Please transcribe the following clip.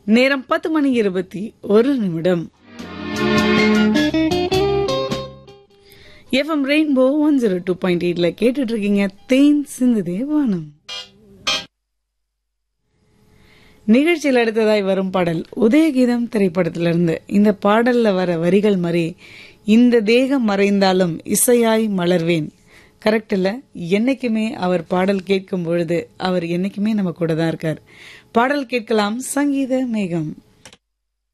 நேரம் பத்து மணி இருபத்தி ஒரு நிமிடம் FM Rainbow one zero two point எயிட்ல கேட்டுட்டு இருக்கீங்க தேன் சிந்துதே வானம் நிகழ்ச்சியில் அடுத்ததாய் வரும் பாடல் உதயகீதம் திரைப்படத்திலிருந்து இந்த பாடல்ல வர வரிகள் மாதிரி இந்த தேகம் மறைந்தாலும் இசையாய் மலர்வேன் கரெக்ட் இல்ல என்னைக்குமே அவர் பாடல் கேட்கும் பொழுது அவர் என்னைக்குமே நம்ம கூட தான் இருக்கார் பாடல் கேட்கலாம் சங்கீத மேகம்